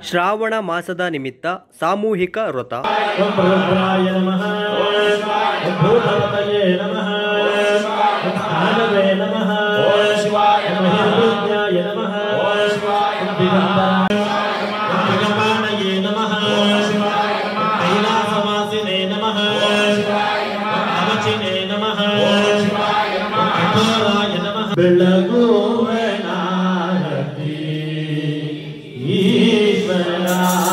ಶ್ರಾವಣ ಮಾಸದ ನಿಮಿತ್ತ ಸಾಮೂಹಿಕ ವ್ರತ ಓಂ ಪರಸ್ಪರಾಯ ನಮಃ ಓಂ ಭೂತವತಯೇ ನಮಃ ಓಂ ಸ್ಥಾನವೇ ನಮಃ ಓಂ ಹಿರಣ್ಯಾಯ ನಮಃ ಓಂ ದಿಗಂಬರಾಯ ಓಂ ದಿಗಂಬಾಣಯೇ ನಮಃ ಓಂ ಕೈಲಾಸವಾಸಿನೇ ನಮಃ ಓಂ ಅವಚಿನೇ ನಮಃ ಓಂ ಕಠೋರಾಯ ನಮಃ ಬೆಳಗುವೆ ನಾರತಿ ಈಶ್ವರ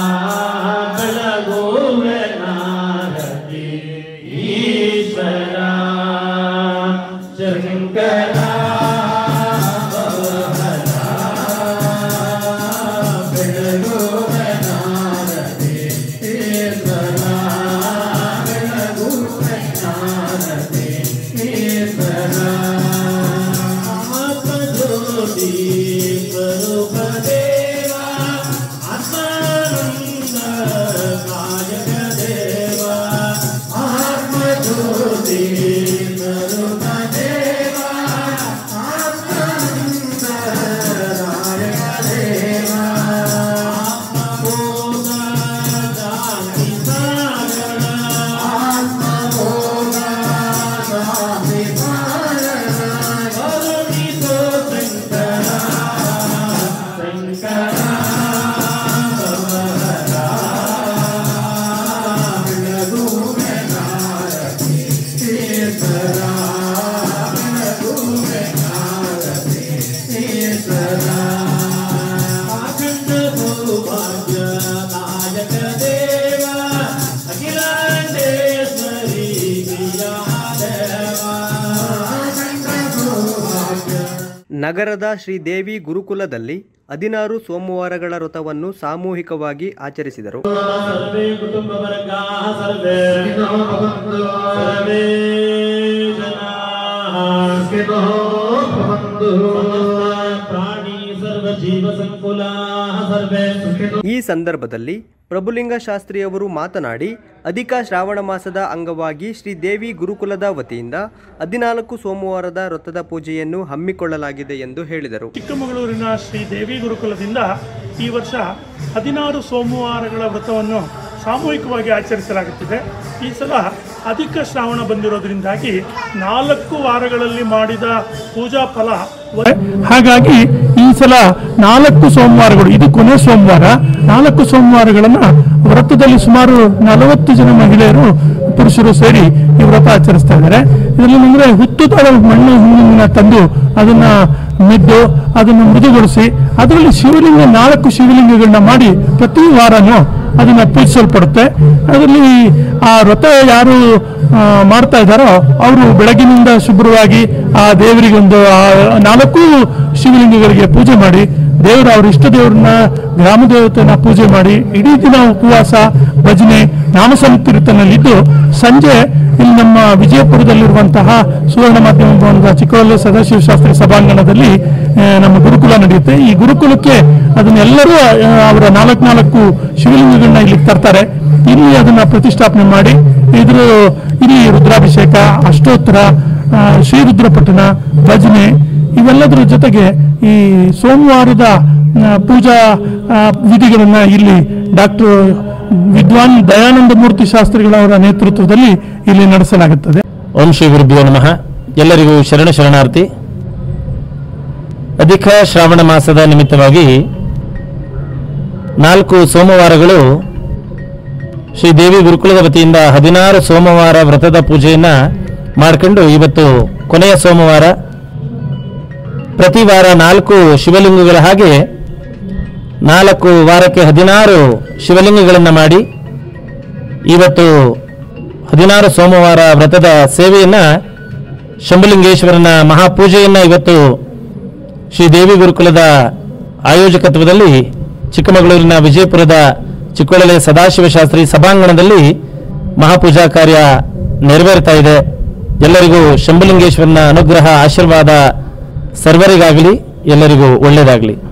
ಬೆಳಗುವೆ ನಾರತಿ ಈಶ್ವರ ಶಂಕರ ಬೆಳಗುವೆ ನಾರತಿ ಈಶ್ವರ ಬೆಳಗುವೆ ನಾರತಿ ಈಶ್ವರ ಆತ್ಮಜ್ಯೋತಿ ಸ್ವರೂಪ ದೇವ ಆತ್ಮಾನಂದ ಕಾಯಕ ದೇವ ಆತ್ಮಜ್ಯೋತಿ ಸ್ವರೂಪ ದೇವ ಆತ್ಮಾನಂದ ಕಾಯಕ ದೇವ ಆತ್ಮಬೋಧ ಶಾಂತಿ ಸಾಗರ ಆತ್ಮಬೋಧ ಶಾಂತಿ ಸಾಗರ ಕರುಣಿಸೋ ಶಂಕರ ಶಂಕರ ಭವಹರ ಬೆಳಗುವೆ ನಾರತಿ ಈಶ್ವರ ಬೆಳಗುವೆ ನಾರತಿ ಈಶ್ವರ ಅಖಂಡ ಸೌಭಾಗ್ಯ ನಾಯಕ ದೇವ ಅಖಿಲಾಂಡೇಶ್ವರಿ ಪ್ರಿಯ ದೇವ ಅಖಂಡ ಸೌಭಾಗ್ಯ ನಗರದ ಶ್ರೀದೇವಿ ಗುರುಕುಲದಲ್ಲಿ ಹದಿನಾರು ಸೋಮವಾರಗಳ ವ್ರತವನ್ನು ಸಾಮೂಹಿಕವಾಗಿ ಆಚರಿಸಿದರು ಸರ್ವೇ ಕುಟುಂಬವರ್ಗಾः ಸರ್ವೇ ಸರ್ವೇ ಜನಾः ಸಮಸ್ತ ಪ್ರಾಣಿ ಸರ್ವ ಜೀವ ಸಂಕುಲಾः ಸರ್ವೇ ಈ ಸಂದರ್ಭದಲ್ಲಿ ಪ್ರಭುಲಿಂಗ ಶಾಸ್ತ್ರಿಯವರು ಮಾತನಾಡಿ ಅಧಿಕ ಶ್ರಾವಣ ಮಾಸದ ಅಂಗವಾಗಿ ಶ್ರೀದೇವಿ ಗುರುಕುಲದ ವತಿಯಿಂದ ಹದಿನಾಲ್ಕು ಸೋಮವಾರದ ವ್ರತದ ಪೂಜೆಯನ್ನು ಹಮ್ಮಿಕೊಳ್ಳಲಾಗಿದೆ ಎಂದು ಹೇಳಿದರು ಚಿಕ್ಕಮಗಳೂರಿನ ಶ್ರೀ ದೇವಿ ಗುರುಕುಲದಿಂದ ಈ ವರ್ಷ ಹದಿನಾರು ಸೋಮವಾರಗಳ ವ್ರತವನ್ನು ಸಾಮೂಹಿಕವಾಗಿ ಆಚರಿಸಲಾಗುತ್ತಿದೆ ಈ ಸಲ ಅಧಿಕ ಶ್ರಾವಣ ಬಂದಿರೋದ್ರಿಂದಾಗಿ ನಾಲ್ಕು ವಾರಗಳಲ್ಲಿ ಮಾಡಿದ ಪೂಜಾ ಫಲ ಹಾಗಾಗಿ ಈ ಸಲ ನಾಲ್ಕು ಸೋಮವಾರಗಳು ಇದು ಕೊನೆ ಸೋಮವಾರ ನಾಲ್ಕು ಸೋಮವಾರಗಳನ್ನು ವ್ರತದಲ್ಲಿ ಸುಮಾರು ನಲವತ್ತು ಜನ ಮಹಿಳೆಯರು ಪುರುಷರು ಸೇರಿ ಈ ವ್ರತ ಆಚರಿಸ್ತಾ ಇದ್ದಾರೆ ಇದರಲ್ಲಿ ಅಂದ್ರೆ ಹುತ್ತು ತಾಳ ಮಣ್ಣು ಹುಣ್ಣಿನ ತಂದು ಅದನ್ನ ಮಿದ್ದು ಅದನ್ನು ಮೃದುಗೊಳಿಸಿ ಅದರಲ್ಲಿ ಶಿವಲಿಂಗ ನಾಲ್ಕು ಶಿವಲಿಂಗಗಳನ್ನ ಮಾಡಿ ಪ್ರತಿ ವಾರನೂ ಅದನ್ನ ಪೂಜಿಸಲ್ಪಡುತ್ತೆ ಅದರಲ್ಲಿ ಆ ವ್ರತ ಯಾರು ಆ, ಮಾಡ್ತಾ ಇದ್ದಾರೋ ಅವರು ಬೆಳಗಿನಿಂದ ಶುಭ್ರವಾಗಿ ಆ ದೇವರಿಗೊಂದು ಆ ನಾಲ್ಕು ಶಿವಲಿಂಗಗಳಿಗೆ ಪೂಜೆ ಮಾಡಿ ದೇವರ ಅವ್ರ ಇಷ್ಟ ದೇವರನ್ನ ಗ್ರಾಮ ದೇವತೆಯನ್ನ ಪೂಜೆ ಮಾಡಿ ಇಡೀ ದಿನ ಉಪವಾಸ ಭಜನೆ ನಾಮ ಸಂಕೀರ್ತನಲ್ಲಿದ್ದು ಸಂಜೆ ಇಲ್ಲಿ ನಮ್ಮ ವಿಜಯಪುರದಲ್ಲಿರುವಂತಹ ಸುವರ್ಣ ಮಾಧ್ಯಮ ಭವನದ ಚಿಕ್ಕವಲ್ಲ ಸದಾಶಿವ ಶಾಸ್ತ್ರಿ ಸಭಾಂಗಣದಲ್ಲಿ ಆ, ನಮ್ಮ ಗುರುಕುಲ ನಡೆಯುತ್ತೆ ಈ ಗುರುಕುಲಕ್ಕೆ ಅದನ್ನೆಲ್ಲರೂ ಆ, ಅವರ ನಾಲ್ಕು ನಾಲ್ಕು ಶಿವಲಿಂಗಗಳನ್ನ ಇಲ್ಲಿಗೆ ತರ್ತಾರೆ ಇಲ್ಲಿ ಅದನ್ನ ಪ್ರತಿಷ್ಠಾಪನೆ ಮಾಡಿ ಇದ್ರ ಇಲ್ಲಿ ರುದ್ರಾಭಿಷೇಕ ಅಷ್ಟೋತ್ತರ ಆ, ಶ್ರೀರುದ್ರ ಪಠಣ ಭಜನೆ ಇವೆಲ್ಲದರ ಜೊತೆಗೆ ಈ ಸೋಮವಾರದ ಆ, ಪೂಜಾ ಆ, ವಿಧಿಗಳನ್ನ ಇಲ್ಲಿ ಡಾಕ್ಟರ್ ವಿದ್ವಾನ್ ದಯಾನಂದ ಮೂರ್ತಿ ಶಾಸ್ತ್ರಿಗಳವರ ನೇತೃತ್ವದಲ್ಲಿ ಇಲ್ಲಿ ನಡೆಸಲಾಗುತ್ತದೆ ಓಂ ಶ್ರೀ ಗುರುಭ್ಯೋ ನಮಃ ಎಲ್ಲರಿಗೂ ಶರಣ ಶರಣಾರ್ಥಿ ಅಧಿಕ ಶ್ರಾವಣ ಮಾಸದ ನಿಮಿತ್ತವಾಗಿ ನಾಲ್ಕು ಸೋಮವಾರಗಳು ಶ್ರೀ ದೇವಿ ಗುರುಕುಲದ ವತಿಯಿಂದ ಹದಿನಾರು ಸೋಮವಾರ ವ್ರತದ ಪೂಜೆಯನ್ನ ಮಾಡ್ಕೊಂಡು ಇವತ್ತು ಕೊನೆಯ ಸೋಮವಾರ ಪ್ರತಿ ವಾರ ನಾಲ್ಕು ಶಿವಲಿಂಗಗಳ ಹಾಗೆ ನಾಲ್ಕು ವಾರಕ್ಕೆ ಹದಿನಾರು ಶಿವಲಿಂಗಗಳನ್ನು ಮಾಡಿ ಇವತ್ತು ಹದಿನಾರು ಸೋಮವಾರ ವ್ರತದ ಸೇವೆಯನ್ನ ಶಂಭುಲಿಂಗೇಶ್ವರನ ಮಹಾಪೂಜೆಯನ್ನ ಇವತ್ತು ಶ್ರೀ ದೇವಿ ಗುರುಕುಲದ ಆಯೋಜಕತ್ವದಲ್ಲಿ ಚಿಕ್ಕಮಗಳೂರಿನ ವಿಜಯಪುರದ ಚಿಕ್ಕೊಳಲೆ ಸದಾಶಿವ ಶಾಸ್ತ್ರಿ ಸಭಾಂಗಣದಲ್ಲಿ ಮಹಾಪೂಜಾ ಕಾರ್ಯ ನೆರವೇರ್ತಾ ಇದೆ ಎಲ್ಲರಿಗೂ ಶಂಭುಲಿಂಗೇಶ್ವರನ ಅನುಗ್ರಹ ಆಶೀರ್ವಾದ ಸರ್ವರಿಗಾಗಲಿ ಎಲ್ಲರಿಗೂ ಒಳ್ಳೆಯದಾಗಲಿ